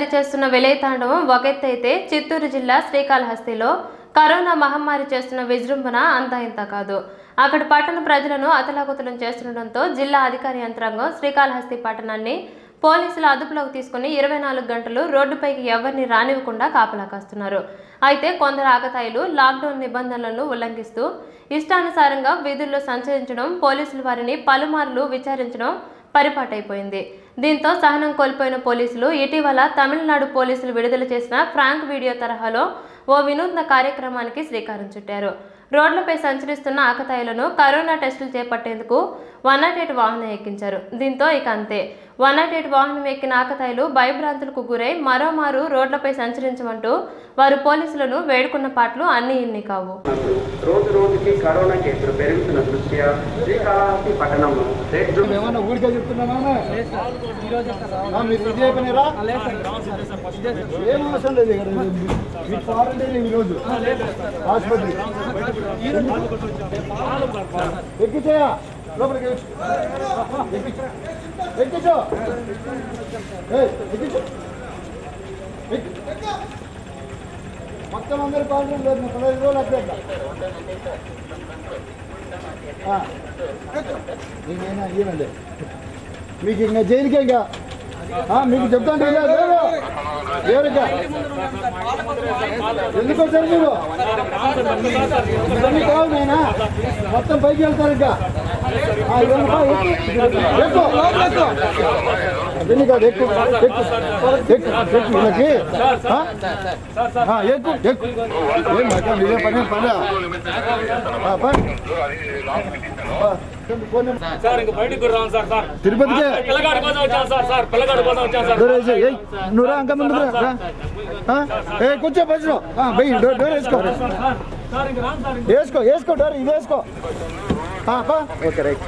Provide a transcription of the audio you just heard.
చేస్తున్న విలయతాండవం ఒకెత్తైతే చిత్తూరు జిల్లా శ్రీకాళహస్తిలో కరోనా మహమ్మారి చేస్తున్న విజృంభణ అంతా ఇంత కాదు అక్కడి పట్టణ ప్రజలను అతలాకుతలం చేస్తుండటంతో జిల్లా అధికార యంత్రాంగం శ్రీకాళహస్తి పట్టణాన్ని పోలీసులు అదుపులోకి తీసుకుని ఇరవై నాలుగు గంటలు రోడ్డుపైకి ఎవరిని రానివ్వకుండా కాపలా కాస్తున్నారు అయితే కొందరు ఆకతాయిలు లాక్డౌన్ నిబంధనలను ఉల్లంఘిస్తూ ఇష్టానుసారంగా వీధుల్లో సంచరించడం పోలీసులు వారిని పలుమార్లు విచారించడం పరిపాటైపోయింది దీంతో సహనం కోల్పోయిన పోలీసులు ఇటీవల తమిళనాడు పోలీసులు విడుదల చేసిన ఫ్రాంక్ వీడియో తరహాలో ఓ వినూత్న కార్యక్రమానికి శ్రీకారం చుట్టారు రోడ్లపై సంచరిస్తున్న ఆకతాయిలను కరోనా టెస్టులు చేపట్టేందుకు వన్ నాట్ ఎయిట్ వాహనం ఎక్కించారు దీంతో ఇక అంతే వన్ నాట్ ఎయిట్ వాహనం ఎక్కిన ఆకతాయిలు భయభ్రాంతులకు గురై మరోమారు రోడ్లపై సంచరించమంటూ వారు పోలీసులను వేడుకున్న పాటలు అన్ని ఇన్ని కావు రోజు రోజుకి కరోనా కేసులు పెరుగుతున్న దృష్ట్యా శ్రీకాళహస్తి పట్టణంలో రెడ్ జోన్ ఏమన్నా ఊరికే చెప్తున్నానా మీరు ఇదే పనిరా ఏం అవసరం లేదు ఇక్కడ మీకు క్వారంటైన్ ఈరోజు ఆసుపత్రి ఎక్కించయా లోపలికి ఎక్కించు ఎక్కించు ఏయ్, ఎక్కించు ఎక్కి. మొత్తం అందరి క్వారంటైన్ లేదు పదహైదు రోజులు అట్లా నీకైనా ఇవ్వండి మీకు ఇంకా జైలుకే ఇంకా ఆ, మీకు చెప్తాను ఎవరికా ఎందుకు వచ్చారు మీరు ఇవన్నీ కావాలి నాయనా మొత్తం పైకి వెళ్తారు ఇంకా ఆ, ఇవన్నీ పా, ఎక్కు. ఎక్కు. ఇవన్నీ కాదు ఎక్కు ఎక్కు ఎక్కు ఎక్కు వీళ్ళకి ఆ? ఆ, ఎక్కు ఎక్కు ఏం మాట ఇదే పని పని ఆ, పని ఆ, ఫోన్ నెంబర్. సార్ ఇంక బయటికి కూడా రాను సార్ సార్ తిరుపతికే పిల్లగాడి కోసం వచ్చాను సార్ సార్ పిల్లగాడి కోసం వచ్చాను సార్ డోర్ వేసి ఏయ్ నువ్వు రా ఇంకా ముందు రా రా. ఆ? ఏ కూర్చో బస్సులో బయ్ డోర్ డోర్ వేసుకో సార్ ఇంక రాను సార్ వేసుకో వేసుకో డోర్ ఇది వేసుకో ఆ, పా. Okay right